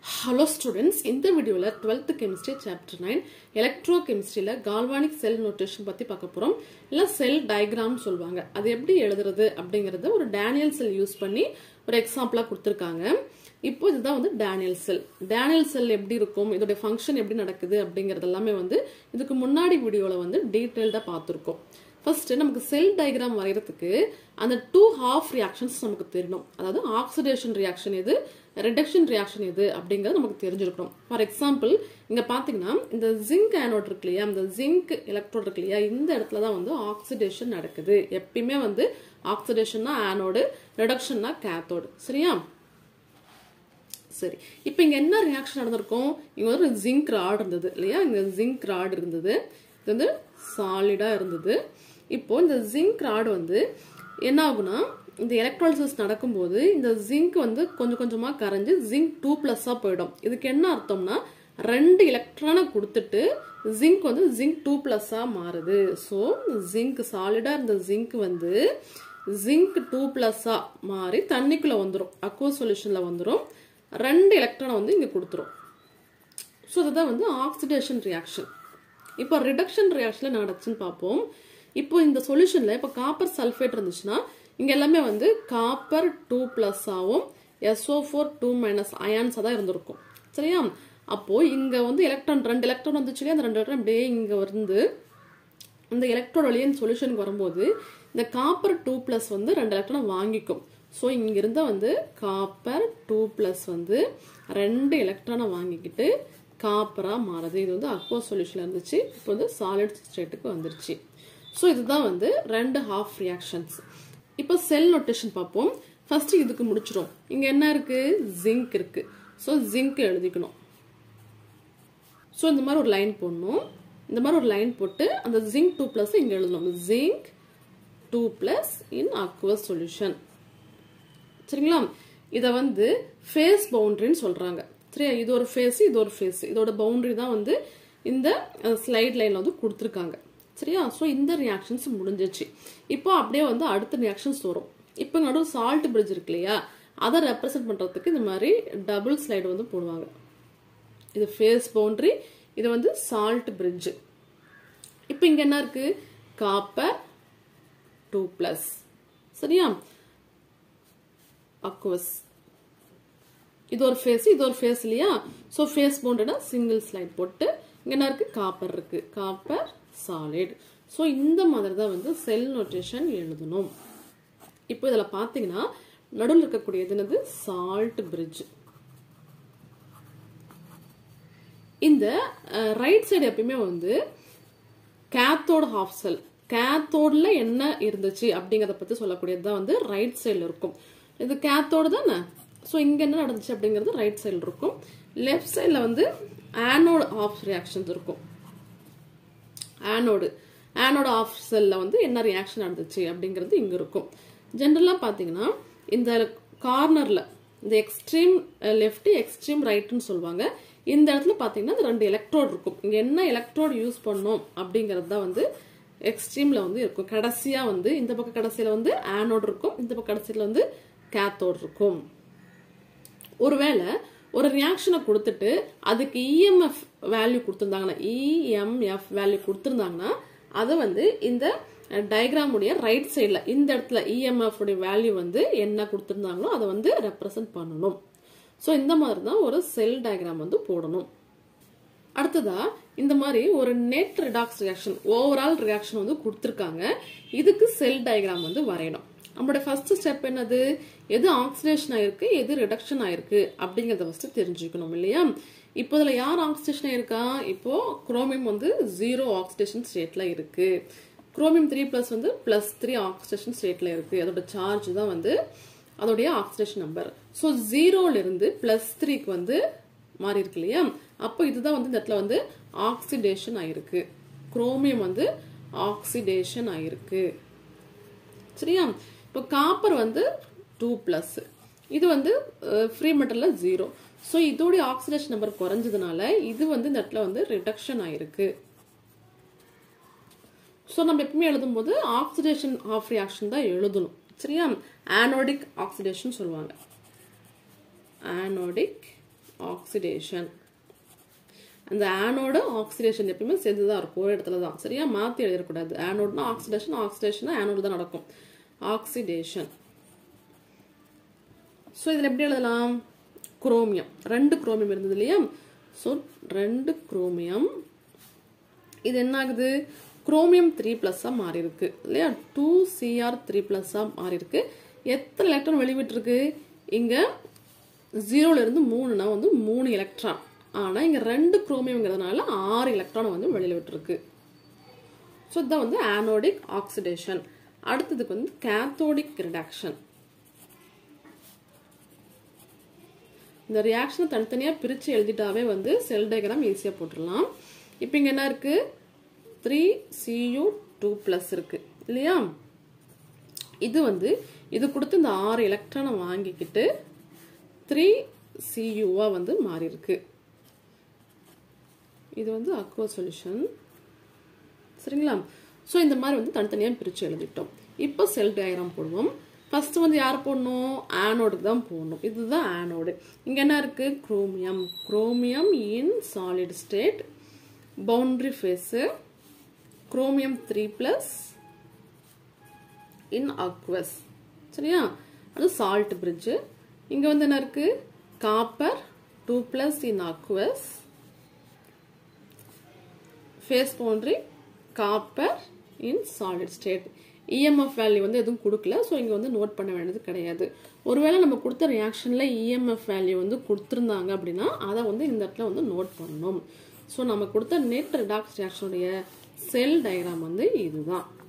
hello students இந்த வீடியோவில் twelfth chemistry chapter nine electro கெமிஸ்ட்ரியில் கால்வானிக் செல் நோட்டேஷன் பற்றி பார்க்க போகிறோம் இல்லை செல் டயக்ராம் சொல்லுவாங்க அது எப்படி எழுதுறது அப்படிங்கிறத ஒரு டேனியல் செல் யூஸ் பண்ணி ஒரு எக்ஸாம்பிளாக கொடுத்துருக்காங்க இப்போ இதுதான் வந்து டேனியல் செல் டேனியல் செல் எப்படி இருக்கும் இதோடைய ஃபங்க்ஷன் எப்படி நடக்குது அப்படிங்கிறது எல்லாமே வந்து இதுக்கு முன்னாடி வீடியோவில் வந்து டீட்டெயில்டாக பார்த்துருக்கோம் ஃபர்ஸ்ட் நமக்கு செல் டயக்ராம் வரைகிறதுக்கு அந்த டூ ஹாஃப் ரியாக்ஷன்ஸ் நமக்கு தெரியணும் அதாவது ஆக்சிடேஷன் ரியாக்ஷன் எது ரிடக்ஷன் ரியாக்ஷன் எது அப்படிங்கிறது நமக்கு தெரிஞ்சிருக்கணும் ஃபார் எக்ஸாம்பிள் இங்க பாத்தீங்கன்னா இந்த ஜிங்க் ஆனோட் இருக்கு இல்லையா இந்த ஜிங்க் எலக்ட்ரோட் இருக்கு இல்லையா இந்த இடத்துல தான் வந்து ஆக்சிடேஷன் நடக்குது எப்பயுமே வந்து ஆக்சிடேஷன்னா ஆனோடு ரிடக்ஷன்னா கேத்தோடு சரியா சரி இப்போ இங்க என்ன ரியாக்ஷன் நடந்திருக்கும் இங்க ஒரு ஜிங்க் ராட் இருந்தது இல்லையா இங்க ஜிங்க் ராட் இருந்தது இது வந்து சாலிடா இருந்தது இப்போ இந்த ஜிங்க் ராட் வந்து என்ன ஆகுனா இந்த எலக்ட்ராலிசிஸ் நடக்கும்போது இந்த ஜிங்க் வந்து கொஞ்சம் கொஞ்சமா கரைஞ்சு ஜிங்க் டூ பிளஸ்ஸா போயிடும் இதுக்கு என்ன அர்த்தம்னா ரெண்டு எலக்ட்ரானை கொடுத்துட்டு ஜிங்க் வந்து ஜிங்க் டூ பிளஸ்ஸா மாறுது ஸோ ஜிங்க் சாலிடா இருந்த ஜிங்க் வந்து ஜிங்க் டூ பிளஸ்ஸா மாறி தண்ணிக்குள்ள வந்துடும் அக்வா சொல்யூஷன்ல வந்துடும் ரெண்டு எலக்ட்ரானை வந்து இங்க கொடுத்துரும் ஸோ அதுதான் வந்து ஆக்சிடேஷன் ரியாக்ஷன் இப்போ ரிடக்ஷன் ரியாக்ஷன்ல நடந்துச்சுன்னு பார்ப்போம் இப்போ இந்த சொல்யூஷன்ல இப்போ காப்பர் சல்ஃபேட் இருந்துச்சுன்னா இங்க எல்லாமே வந்து காப்பர் டூ பிளஸ் ஆகும் எஸ்ஓ ஃபோர் டூ மைனஸ் அயான்ஸாக தான் இருந்திருக்கும் சரியா அப்போ இங்க வந்து எலக்ட்ரான் ரெண்டு எலக்ட்ரான் வந்துச்சு அந்த ரெண்டு எலக்ட்ரான் அப்படியே இங்க வந்து இந்த எலக்ட்ரோட் வழியே சொல்யூஷனுக்கு வரும்போது இந்த காப்பர் டூ பிளஸ் வந்து ரெண்டு எலக்ட்ரான் வாங்கிக்கும் ஸோ இங்க இருந்த வந்து காப்பர் டூ பிளஸ் வந்து ரெண்டு எலக்ட்ரானை வாங்கிக்கிட்டு காப்பரா மாறுது இது வந்து அக்வா சொல்யூஷன்ல இருந்துச்சு இப்போ வந்து சாலிட் ஸ்டேட்டுக்கு வந்துருச்சு ஸோ இதுதான் வந்து ரெண்டு ஹாஃப் ரியாக்ஷன்ஸ் இப்போ செல் நோட்டேஷன் பார்ப்போம் ஃபர்ஸ்ட் இதுக்கு முடிச்சிடும் இங்க என்ன இருக்கு ஜிங்க் இருக்கு ஸோ ஜிங்க் எழுதிக்கணும் ஸோ இந்த மாதிரி ஒரு லைன் போடணும் இந்த மாதிரி ஒரு லைன் போட்டு அந்த ஜிங்க் டூ பிளஸ் இங்க எழுதணும் zinc two plus in aqueous solution சரிங்களா இதை வந்து ஃபேஸ் பவுண்டரின்னு சொல்றாங்க சரியா இது ஒரு ஃபேஸ் இது ஒரு ஃபேஸ் இதோட பவுண்டரி தான் வந்து இந்த ஸ்லைட் லைன்ல வந்து கொடுத்துருக்காங்க சரியா ஸோ இந்த ரியாக்ஷன்ஸ் முடிஞ்சிச்சு இப்போ அப்படியே வந்து அடுத்த ரியாக்ஷன்ஸ் வரும் இப்போ நடுவு சால்ட் பிரிட்ஜ் இருக்கு இல்லையா அதை ரெப்ரசென்ட் பண்றதுக்கு இந்த மாதிரி டபுள் ஸ்லைடு வந்து போடுவாங்க இது ஃபேஸ் பவுண்டரி இது வந்து சால்ட் பிரிட்ஜ் இப்போ இங்க என்ன இருக்கு காப்பர் டூ பிளஸ் சரியா அக்வஸ் இது ஒரு ஃபேஸ் இது ஒரு ஃபேஸ் இல்லையா ஸோ ஃபேஸ் பவுண்டடா சிங்கிள் ஸ்லைட் போட்டு இங்க என்ன இருக்கு காப்பர் இருக்கு காப்பர் சாலிட் ஸோ இந்த மாதிரி தான் வந்து செல் நோட்டேஷன் எழுதணும் இப்போ இதில் பார்த்தீங்கன்னா நடுவில் இருக்கக்கூடியது என்னது சால்ட் பிரிட்ஜ் இந்த ரைட் சைடு எப்பயுமே வந்து கேத்தோட ஹாஃப் செல் கேத்தோட்ல என்ன இருந்துச்சு அப்படிங்கறத பத்தி சொல்லக்கூடியது தான் வந்து ரைட் சைடில் இருக்கும் இது கேத்தோடு தானே ஸோ இங்க என்ன நடந்துச்சு அப்படிங்கிறது ரைட் சைடில் இருக்கும் லெஃப்ட் சைடில் வந்து ஆனோடு ஆஃப் ரியாக்ஷன்ஸ் இருக்கும் ஆனோடு ஆனோட ஆஃப் செல்ல வந்து என்ன ரியாக்ஷன் நடந்துச்சு அப்படிங்கிறது இங்க இருக்கும் ஜென்ரலா பாத்தீங்கன்னா இந்த கார்னர்ல இந்த எக்ஸ்ட்ரீம் லெஃப்ட் எக்ஸ்ட்ரீம் ரைட்னு சொல்லுவாங்க இந்த இடத்துல பாத்தீங்கன்னா இந்த ரெண்டு எலக்ட்ரோட் இருக்கும் இங்க என்ன எலக்ட்ரோட் யூஸ் பண்ணோம் அப்படிங்கிறது தான் வந்து எக்ஸ்ட்ரீம்ல வந்து இருக்கும் கடைசியா வந்து இந்த பக்கம் கடைசியில வந்து ஆனோட் இருக்கும் இந்த பக்கம் கடைசியில வந்து கேத்தோட் இருக்கும் ஒருவேளை ஒரு ரியாக்ஷனை கொடுத்துட்டு அதுக்கு இஎம்எஃப் வேல்யூ கொடுத்துருந்தாங்கன்னா இஎம்எஃப் வேல்யூ கொடுத்துருந்தாங்கன்னா அதை வந்து இந்த டயக்ராம் உடைய ரைட் சைடில் இந்த இடத்துல இஎம்எஃப் உடைய வேல்யூ வந்து என்ன கொடுத்துருந்தாங்களோ அதை வந்து ரெப்ரசன்ட் பண்ணணும் ஸோ இந்த மாதிரி தான் ஒரு செல் டயக்ராம் வந்து போடணும் அடுத்ததா இந்த மாதிரி ஒரு net redox reaction overall reaction வந்து கொடுத்துருக்காங்க இதுக்கு செல் டயக்ராம் வந்து வரையணும் நம்மளோட ஃபர்ஸ்ட் ஸ்டெப் என்னது எது ஆக்சிடேஷன் ஆயிருக்கு எது ரிடக்ஷன் ஆயிருக்கு அப்படிங்கறத ஃபர்ஸ்ட் தெரிஞ்சுக்கணும் இல்லையா இப்போ இதுல யார் ஆக்சிடேஷன் ஆயிருக்கா இப்போ குரோமியம் வந்து ஜீரோ ஆக்சிடேஷன் ஸ்டேட்ல இருக்கு குரோமியம் த்ரீ பிளஸ் வந்து பிளஸ் த்ரீ ஆக்சிடேஷன் ஸ்டேட்ல இருக்கு அதோட சார்ஜ் தான் வந்து அதோடைய ஆக்சிடேஷன் நம்பர் ஸோ ஜீரோல இருந்து பிளஸ் த்ரீக்கு வந்து மாறி இருக்கு இல்லையா அப்போ இதுதான் வந்து இந்த இடத்துல வந்து ஆக்சிடேஷன் ஆயிருக்கு குரோமியம் வந்து ஆக்சிடேஷன் ஆயிருக்கு சரியா இப்போ காப்பர் வந்து டூ பிளஸ் இது வந்து ஃப்ரீ மெட்டல்ல ஜீரோ ஸோ இதோடைய ஆக்சிடேஷன் நம்பர் குறைஞ்சதுனால இது வந்து இந்த இடத்துல வந்து ரிடக்ஷன் ஆயிருக்கு ஸோ நம்ம எப்பவுமே எழுதும்போது ஆக்சிடேஷன் ஆஃப் ரியாக்ஷன் தான் எழுதணும் சரியா ஆனோடிக் ஆக்சிடேஷன் சொல்லுவாங்க ஆனோடிக் ஆக்சிடேஷன் அந்த ஆனோட ஆக்சிடேஷன் எப்பயுமே சேர்ந்து தான் இருக்கும் ஒரு இடத்துல தான் சரியா மாற்றி எழுதிடக்கூடாது ஆனோட்னா ஆக்சிடேஷன் ஆக்சிடேஷன் ஆனோடு தான் நடக்கும் ஆக்சிடேஷன் ஸோ இதில் எப்படி எழுதலாம் குரோமியம் ரெண்டு குரோமியம் இருந்தது இல்லையா ஸோ ரெண்டு குரோமியம் இது என்ன ஆகுது குரோமியம் த்ரீ ப்ளஸ்ஸாக மாறி இருக்கு இல்லையா டூ சிஆர் த்ரீ ப்ளஸ்ஸாக மாறி இருக்கு எத்தனை எலக்ட்ரான் வெளிவிட்டிருக்கு இங்கே ஜீரோலேருந்து மூணுனா வந்து மூணு எலக்ட்ரான் ஆனால் இங்கே ரெண்டு குரோமியம்ங்கிறதுனால ஆறு எலக்ட்ரான் வந்து வெளியில் விட்டுருக்கு ஸோ இதான் வந்து ஆனோடிக் ஆக்சிடேஷன் அடுத்ததுக்கு வந்து கேத்தோடிக் ரிடக்ஷன் இந்த ரியாக்ஷனை தனித்தனியாக பிரித்து எழுதிட்டாவே வந்து செல் டயக்ராம் ஈஸியாக போட்டுடலாம் இப்போ இங்கே என்ன இருக்குது த்ரீ சியூ டூ ப்ளஸ் இருக்குது இல்லையா இது வந்து இது கொடுத்து இந்த ஆறு எலக்ட்ரானை வாங்கிக்கிட்டு த்ரீ சியூவாக வந்து மாறி இருக்கு இது வந்து அக்வா சொல்யூஷன் சரிங்களா ஸோ இந்த மாதிரி வந்து தனித்தனியாக பிரித்து எழுதிட்டோம் இப்போ செல் டயக்ராம் போடுவோம் ஃபர்ஸ்ட் வந்து யார் போடணும் ஆனோடுக்கு தான் போடணும் இதுதான் ஆனோடு இங்கே என்ன இருக்கு chromium chromium in solid state boundary phase chromium three plus in aqueous சரியா அது சால்ட் பிரிட்ஜு இங்கே வந்து என்ன இருக்கு copper two plus in aqueous phase boundary copper in solid state EMF value வந்து எதுவும் கொடுக்கல ஸோ இங்கே வந்து நோட் பண்ண வேண்டியது கிடையாது ஒருவேளை நம்ம கொடுத்த ரியாக்ஷனில் இஎம்எஃப் வேல்யூ வந்து கொடுத்துருந்தாங்க அப்படின்னா அதை வந்து இந்த இடத்துல வந்து நோட் பண்ணணும் ஸோ நம்ம கொடுத்த நெட் ரிடாக்ஸ் ரியாக்ஷனுடைய செல் டயக்ராம் வந்து இதுதான்